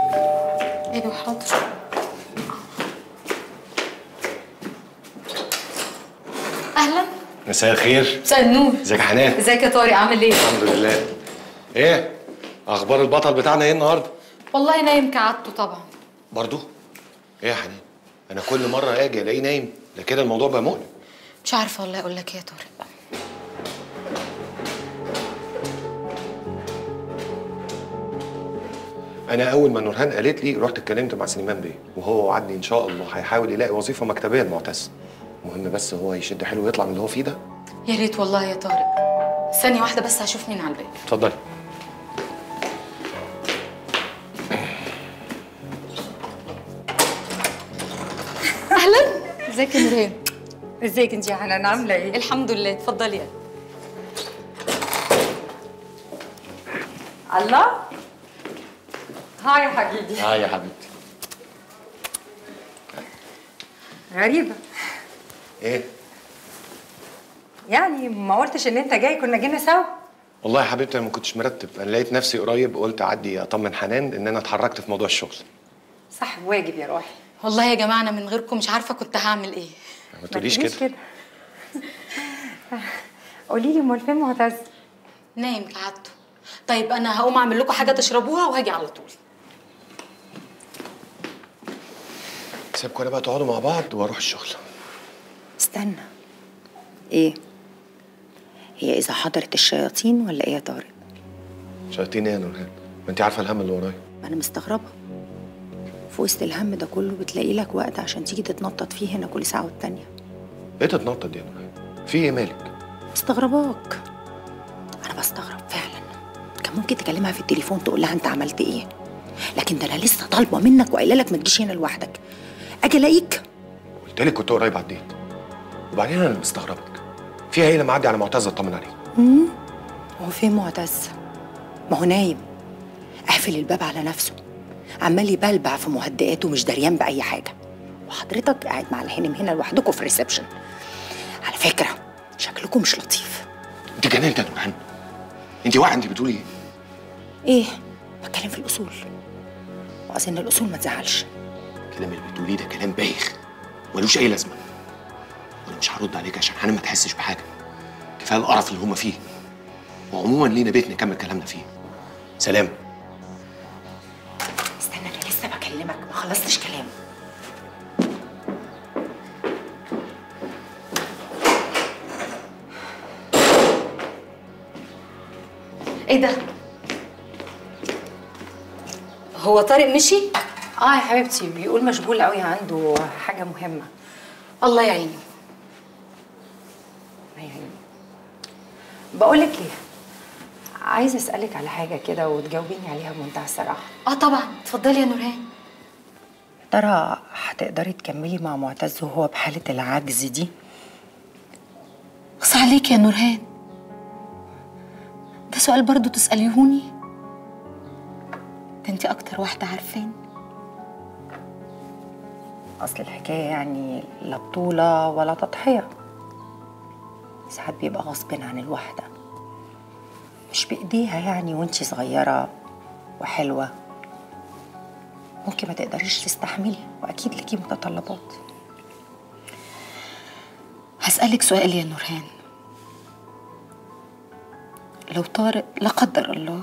ايوه حاضر اهلا مساء الخير مساء النور ازيك يا حنان ازيك يا طارق عامل ايه الحمد لله ايه اخبار البطل بتاعنا ايه النهارده والله نايم كعادته طبعا برضو ايه يا حنان انا كل مره اجي الاقيه نايم ده كده الموضوع بقى مؤلم مش عارفه والله اقول لك ايه يا طارق انا اول ما نورهان قالت لي رحت اتكلمت مع سليمان بيه وهو وعدني ان شاء الله هيحاول يلاقي وظيفه مكتبيه لمعتز المهم بس هو يشد حلو ويطلع من اللي هو فيه ده يا ريت والله يا طارق ثانيه واحده بس هشوف مين على الباب اتفضلي اهلا ازيك يا نورهان ازيك انت يا حنان عامله ايه؟ الحمد لله اتفضلي يا الله هاي يا حبيبي اه يا حبيبتي غريبه ايه يعني ما قلتش ان انت جاي كنا جينا سوا والله يا حبيبتي انا ما كنتش مرتب انا لقيت نفسي قريب قلت اعدي اطمن حنان ان انا اتحركت في موضوع الشغل صح واجب يا روحي والله يا جماعه انا من غيركم مش عارفه كنت هعمل ايه ما تقوليش كده قولي لي امال فين معتز نايم كعادته طيب انا هقوم اعمل لكم حاجه تشربوها وهاجي على طول سيبكم انا بقى تقعدوا مع بعض واروح الشغل استنى ايه هي اذا حضرت الشياطين ولا ايه يا طارق شايفين ايه يا نورهان ما انت عارفه الهم اللي ورايا ما انا مستغربه في وسط الهم ده كله بتلاقي لك وقت عشان تيجي تتنطط فيه هنا كل ساعه والتانيه ايه تتنطط دي يا نورهان في ايه مالك مستغرباك انا بستغرب فعلا كان ممكن تكلمها في التليفون تقول لها انت عملت ايه لكن ده انا لسه طالبه منك وقايله لك ما تجيش هنا لوحدك اجي الاقيك قلت لك كنت قريب عديت وبعدين انا اللي مستغربك فيها ايه لما اعدي على معتز اطمن عليه هو فين معتز ما هو نايم قافل الباب على نفسه عمال يبلبع في مهدئاته مش دريان باي حاجه وحضرتك قاعد مع الهنم هنا لوحدكم في الريسبشن على فكره شكلكم مش لطيف انت جننت يا نورهان انت واعي انت بتقولي ايه ايه بتكلم في الاصول واظن الاصول ما تزعلش الكلام اللي بتقوليه ده كلام بايخ ملوش اي لازمه وانا مش هرد عليك عشان حنان ما تحسش بحاجه كفايه القرف اللي هما فيه وعموما لينا بيت نكمل كلامنا فيه سلام استنى انا لسه بكلمك ما خلصتش كلام ايه ده هو طارق مشي اه يا حبيبتي بيقول مشغول قوي عنده حاجه مهمه الله يعينه يعني بقول لك ايه عايزه اسالك على حاجه كده وتجاوبيني عليها بمنتهى الصراحه اه طبعا اتفضلي يا نورهان ترى هتقدري تكملي مع معتز وهو بحاله العجز دي بص عليك يا نورهان ده سؤال برضو تسأليهوني ده انت اكتر واحدة عارفاني اصل الحكايه يعني لا بطوله ولا تضحيه ساعات بيبقى غصب عن الواحده مش بايديها يعني وانتي صغيره وحلوه ممكن ما تقدريش تستحملي واكيد ليكي متطلبات هسألك سؤال يا نورهان لو طارق لا قدر الله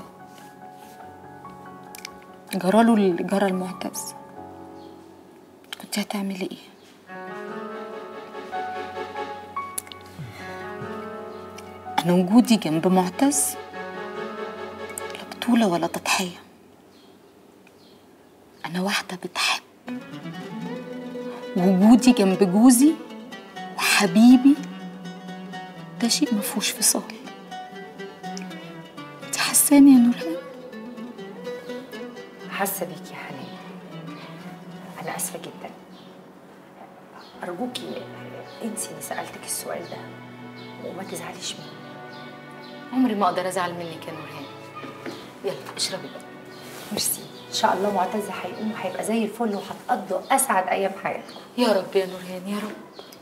جراله اللي جرى المعتز كنت هتعملي ايه؟ أنا وجودي جنب معتز لا بطولة ولا تضحية أنا واحدة بتحب وجودي جنب جوزي وحبيبي ده شيء مفهوش فصال انت حساني يا نورهان حاسه بيك يا حنان انا اسفه جدا ارجوكي انسي اني سالتك السؤال ده وما تزعليش مني عمري ما اقدر ازعل منك يا نورهان يلا اشربي بقى ميرسي ان شاء الله معتز هيقوم وهيبقى زي الفل وهتقضوا اسعد ايام حياتكم يا رب يا نورهان يا رب